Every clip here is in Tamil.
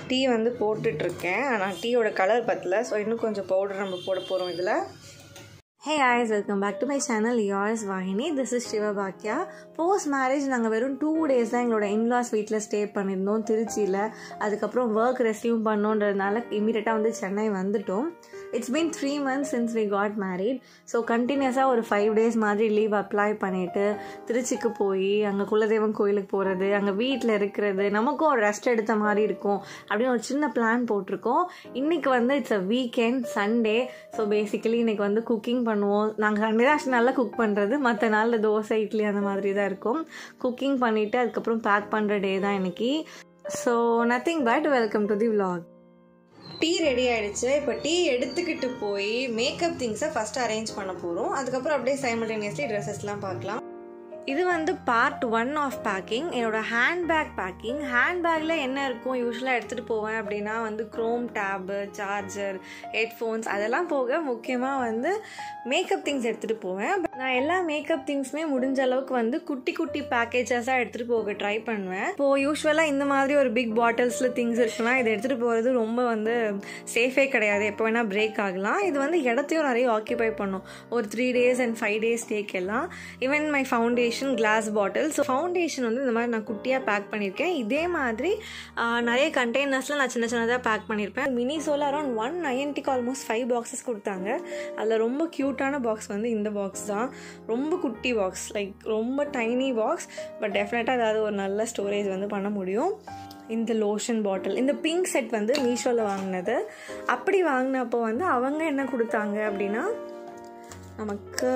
டீ வந்து போட்டுட்ருக்கேன் ஆனால் டீயோட கலர் பத்தல ஸோ இன்னும் கொஞ்சம் பவுடர் நம்ம போட போகிறோம் இதில் hey guys welcome back to my channel yours Vahini this is Siva பாக்யா போஸ்ட் மேரேஜ் நாங்கள் வெறும் டூ டேஸ் தான் எங்களோட இன்லாஸ் வீட்டில் ஸ்டே பண்ணியிருந்தோம் திருச்சியில் அதுக்கப்புறம் ஒர்க் ரெஸ்யூம் பண்ணோன்றதுனால இமீடியட்டாக வந்து சென்னை வந்துட்டோம் it's been three months since we got married so கண்டினியூஸாக ஒரு ஃபைவ் டேஸ் மாதிரி லீவ் அப்ளை பண்ணிவிட்டு திருச்சிக்கு போய் அங்கே குலதெய்வம் கோயிலுக்கு போகிறது அங்கே வீட்டில் இருக்கிறது நமக்கும் ஒரு ரெஸ்ட் எடுத்த மாதிரி இருக்கும் அப்படின்னு ஒரு சின்ன பிளான் போட்டிருக்கோம் இன்றைக்கி வந்து it's a weekend Sunday so basically இன்றைக்கி வந்து குக்கிங் பண்ணுவோம் நாங்கள் சண்டே தான் actually நல்லா குக் பண்ணுறது மற்ற நாளில் தோசை இட்லி அந்த மாதிரி தான் இருக்கும் குக்கிங் பண்ணிவிட்டு அதுக்கப்புறம் பேக் பண்ணுற டே தான் இன்னைக்கு so nothing but welcome to the vlog tea ready ஆயிடுச்சு இப்போ டீ எடுத்துக்கிட்டு போய் மேக்கப் திங்ஸை ஃபஸ்ட்டு அரேஞ்ச் பண்ண போகிறோம் அதுக்கப்புறம் அப்படியே சைமல்டேனியஸ்லி ட்ரெஸ்ஸஸ்லாம் பார்க்கலாம் இது வந்து பார்ட் ஒன் ஆஃப் பேக்கிங் என்னோட ஹேண்ட்பேக் பேக்கிங் ஹேண்ட்பேக்கில் என்ன இருக்கும் யூஸ்வலாக எடுத்துகிட்டு போவேன் அப்படின்னா வந்து க்ரோம் டேபு சார்ஜர் ஹெட்ஃபோன்ஸ் அதெல்லாம் போக முக்கியமாக வந்து மேக்கப் திங்ஸ் எடுத்துகிட்டு போவேன் But நான் எல்லா மேக்கப் திங்ஸுமே முடிஞ்ச அளவுக்கு வந்து குட்டி குட்டி பேக்கேஜஸாக எடுத்துகிட்டு போக ட்ரை பண்ணுவேன் இப்போது யூஸ்வலாக இந்த மாதிரி ஒரு பிக் பாட்டில்ஸில் திங்ஸ் இருக்குன்னா இதை எடுத்துகிட்டு போகிறது ரொம்ப வந்து சேஃபே கிடையாது எப்போ வேணால் பிரேக் ஆகலாம் இது வந்து இடத்தையும் நிறைய ஆக்கியபை பண்ணும் ஒரு three days and five days டேக்கெல்லாம் even my foundation glass bottle so foundation வந்து இந்த மாதிரி நான் குட்டியாக பேக் பண்ணியிருக்கேன் இதே மாதிரி ஆஹ், நிறைய கண்டெய்னர்ஸில் நான் சின்ன சின்னதாக பேக் பண்ணியிருப்பேன் மினி சோல அரௌண்ட் ஒன் நைன்ட்டிக்கு ஆல்மோஸ்ட் ஃபைவ் பாக்ஸஸ் கொடுத்தாங்க அதில் ரொம்ப க்யூட்டான பாக்ஸ் வந்து இந்த பாக்ஸ் தான் ரொம்ப குட்டி பாக்ஸ் லைக் ரொம்ப டைனி பாக்ஸ் பட் டெஃபினட்டாக ஏதாவது ஒரு நல்ல ஸ்டோரேஜ் வந்து பண்ண முடியும் இந்த லோஷன் பாட்டில் இந்த பிங்க் செட் வந்து மீஷோவில் வாங்கினது அப்படி வாங்கினப்போ வந்து அவங்க என்ன கொடுத்தாங்க அப்படின்னா நமக்கு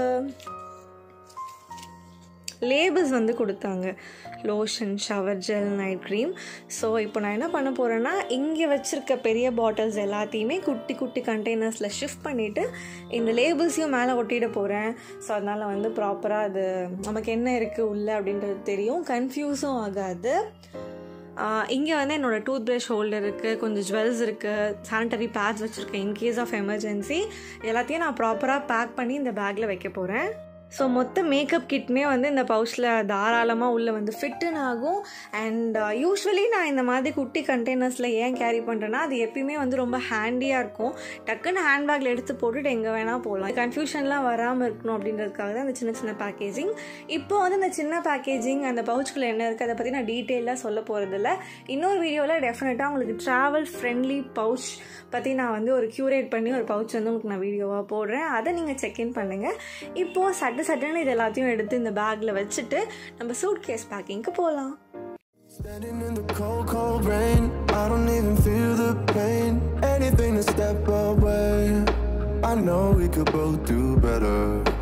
லேபிள்ஸ் வந்து கொடுத்தாங்க lotion shower gel night cream so இப்போ நான் என்ன பண்ண போகிறேன்னா இங்கே வச்சுருக்க பெரிய பாட்டில்ஸ் எல்லாத்தையுமே குட்டி குட்டி கண்டெய்னர்ஸில் ஷிஃப்ட் பண்ணிவிட்டு இந்த லேபிள்ஸையும் மேலே ஒட்டிட போகிறேன் ஸோ அதனால் வந்து ப்ராப்பராக அது நமக்கு என்ன இருக்குது உள்ளே அப்படின்றது தெரியும் கன்ஃபியூஸும் ஆகாது இங்கே வந்து என்னோடய டூத் ப்ரஷ் ஹோல்டர் இருக்குது கொஞ்சம் ஜுவல்ஸ் இருக்குது சானிட்டரி பேட்ஸ் வச்சுருக்கேன் இன்கேஸ் ஆஃப் எமர்ஜென்சி எல்லாத்தையும் நான் ப்ராப்பராக பேக் பண்ணி இந்த பேக்கில் வைக்க போகிறேன் ஸோ மொத்த மேக்கப் கிட்மே வந்து இந்த பவுச்சில் தாராளமாக உள்ளே வந்து ஃபிட்டுன்னு ஆகும் அண்ட் யூஸ்வலி நான் இந்த மாதிரி குட்டி கண்டெய்னர்ஸில் ஏன் கேரி பண்ணுறேன்னா அது எப்பயுமே வந்து ரொம்ப ஹேண்டியாக இருக்கும் டக்குன்னு ஹேண்ட்பேக்கில் எடுத்து போட்டுட்டு எங்கே வேணால் போகலாம் கன்ஃபியூஷன்லாம் வராமல் இருக்கணும் அப்படின்றதுக்காக தான் இந்த சின்ன சின்ன பேக்கேஜிங் இப்போ வந்து இந்த சின்ன பேக்கேஜிங் அந்த பவுச்சுக்குள்ளே என்ன இருக்குது அதை பற்றி நான் டீட்டெயிலாக சொல்ல போகிறதில்ல இன்னொரு வீடியோவில் டெஃபினட்டாக உங்களுக்கு ட்ராவல் ஃப்ரெண்ட்லி பவுச் பற்றி நான் வந்து ஒரு க்யூரேட் பண்ணி ஒரு பவுச் வந்து உங்களுக்கு நான் வீடியோவாக போடுறேன் அதை நீங்கள் செக்இன் பண்ணுங்கள் இப்போது சட்டு சட்டுன்னு இது எல்லாத்தையும் எடுத்து இந்த பேக்கில் வச்சுட்டு நம்ம சூட் கேஸ் பேக்கிங்க்கு போகலாம் Standing in the cold, cold rain. I don't even feel the pain. Anything to step away. I know we could both do better.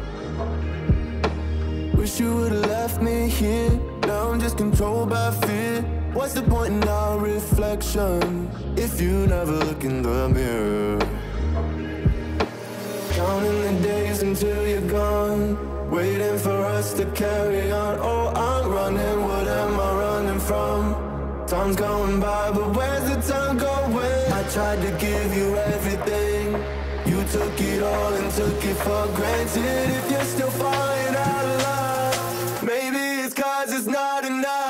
Wish you would've left me here. Now I'm just controlled by fear. What's the point in our reflection if you never look in the mirror? Counting the days until you're gone. Waiting for us to carry on. Oh, I'm running. What am I running from? Time's going by, but where's the time going? I tried to give you everything. You took it all and took it for granted. If you're still falling out of love, maybe it's cause it's not enough.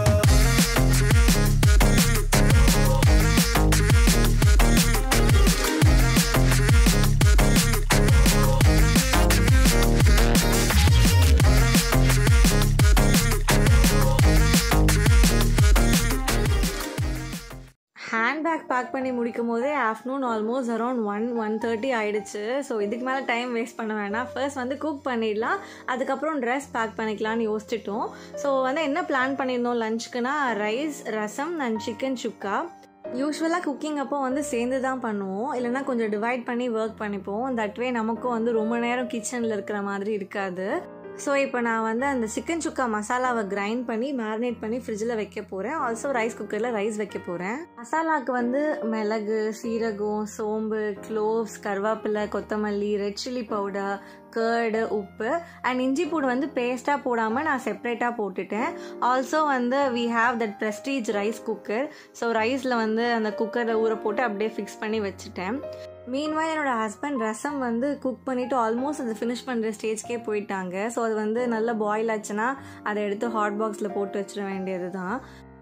Handbag pack பண்ணி முடிக்கும் போதே afternoon almost around one one thirty ஆயிடுச்சு ஸோ இதுக்கு மேலே டைம் வேஸ்ட் பண்ண வேணாம் ஃபர்ஸ்ட் வந்து குக் பண்ணிடலாம் அதுக்கப்புறம் ட்ரெஸ் பேக் பண்ணிக்கலாம்னு யோசிச்சிட்டோம் ஸோ வந்து என்ன பிளான் பண்ணியிருந்தோம் லஞ்சுக்குன்னா rice rasam and chicken sukka யூஸ்வலாக குக்கிங் அப்போ வந்து சேர்ந்து தான் பண்ணுவோம் இல்லைன்னா கொஞ்சம் டிவைட் பண்ணி ஒர்க் பண்ணிப்போம் தட் வே நமக்கும் வந்து ரொம்ப நேரம் கிச்சனில் இருக்கிற மாதிரி இருக்காது ஸோ இப்போ நான் வந்து அந்த சிக்கன் சுக்கா மசாலாவை கிரைண்ட் பண்ணி மேரினேட் பண்ணி ஃப்ரிட்ஜில் வைக்க போகிறேன் ஆல்சோ ரைஸ் குக்கரில் ரைஸ் வைக்க போகிறேன் மசாலாவுக்கு வந்து மிளகு சீரகம் சோம்பு க்ளோவ்ஸ் கருவேப்பிலை கொத்தமல்லி ரெட் சில்லி பவுடர் கேர்டு உப்பு அண்ட் இஞ்சி பூடு வந்து பேஸ்ட்டாக போடாமல் நான் செப்ரேட்டாக போட்டுட்டேன் ஆல்சோ வந்து we have that Prestige rice cooker so ரைஸில் வந்து அந்த குக்கரில் ஊற போட்டு அப்படியே ஃபிக்ஸ் பண்ணி வச்சுட்டேன் மீன்வாய் என்னோட ஹஸ்பண்ட் ரசம் வந்து குக் பண்ணிவிட்டு ஆல்மோஸ்ட் அதை ஃபினிஷ் பண்ணுற ஸ்டேஜ்க்கே போயிட்டாங்க ஸோ அது வந்து நல்லா பாயில் ஆச்சுன்னா அதை எடுத்து ஹாட் பாக்ஸில் போட்டு வச்சிட வேண்டியது தான்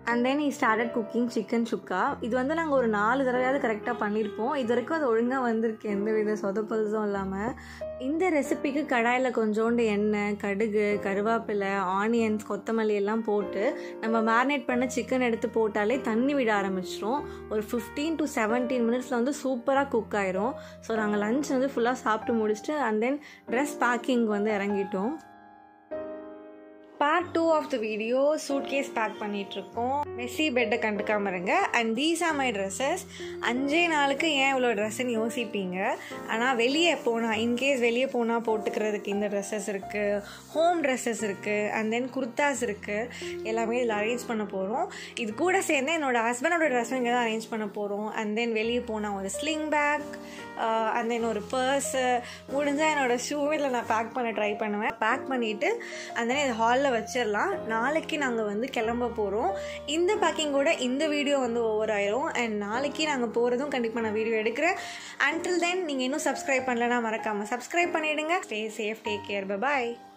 and then I started cooking chicken sukka இது வந்து நாங்கள் ஒரு நாலு தடவையாவது கரெக்டாக பண்ணியிருப்போம் இது வரைக்கும் அது ஒழுங்காக வந்திருக்கு எந்த வித சொதப்பல்ஸும் இல்லாமல் இந்த ரெசிபிக்கு கடாயில் கொஞ்சோண்டு எண்ணெய் கடுகு கருவேப்பிலை ஆனியன்ஸ் கொத்தமல்லி எல்லாம் போட்டு நம்ம மேரினேட் பண்ண சிக்கன் எடுத்து போட்டாலே தண்ணி விட ஆரம்பிச்சிரும் ஒரு ஃபிஃப்டீன் டு செவன்டீன் மினிட்ஸில் வந்து சூப்பராக குக் ஆயிரும் ஸோ நாங்கள் லஞ்ச் வந்து ஃபுல்லாக சாப்பிட்டு முடிச்சுட்டு அண்ட் தென் ட்ரெஸ் பேக்கிங் வந்து இறங்கிட்டோம் part two of the video suitcase pack பண்ணிகிட்ருக்கோம் மெஸ்ஸி பெட்டை கண்டுக்காம இருங்க and these are my dresses அஞ்சே நாளுக்கு ஏன் இவ்வளோ ட்ரெஸ்ஸுன்னு யோசிப்பீங்க ஆனால் வெளியே போனால் இன்கேஸ் வெளியே போனால் போட்டுக்கிறதுக்கு இந்த ட்ரெஸ்ஸஸ் இருக்குது ஹோம் ட்ரெஸ்ஸஸ் இருக்குது அண்ட் தென் குர்தாஸ் இருக்குது எல்லாமே இதில் அரேஞ்ச் பண்ண போகிறோம் இது கூட சேர்ந்து என்னோடய ஹஸ்பண்டோட ட்ரெஸ்ஸும் இங்கே தான் அரேஞ்ச் பண்ண போகிறோம் அண்ட் தென் வெளியே போனால் ஒரு ஸ்லிங் பேக் அண்ட் தென் ஒரு பர்ஸு முடிஞ்சால் என்னோடய ஷூ இதில் நான் பேக் பண்ண ட்ரை பண்ணுவேன் பேக் பண்ணிவிட்டு அண்ட் தென் இது ஹாலில் வச்சிடலாம் நாளைக்கு நாங்கள் வந்து கிளம்ப போகிறோம் இந்த பேக்கிங்கோட இந்த வீடியோ வந்து ஓவர் ஆயிரும் அண்ட் நாளைக்கு நாங்கள் போகிறதும் கண்டிப்பாக நான் வீடியோ எடுக்கிறேன் அன்டில் தென் நீங்கள் இன்னும் சப்ஸ்கிரைப் பண்ணலன்னா மறக்காமல் சப்ஸ்கிரைப் பண்ணிவிடுங்க ஸ்டே சேஃப் டேக் கேர் பாய்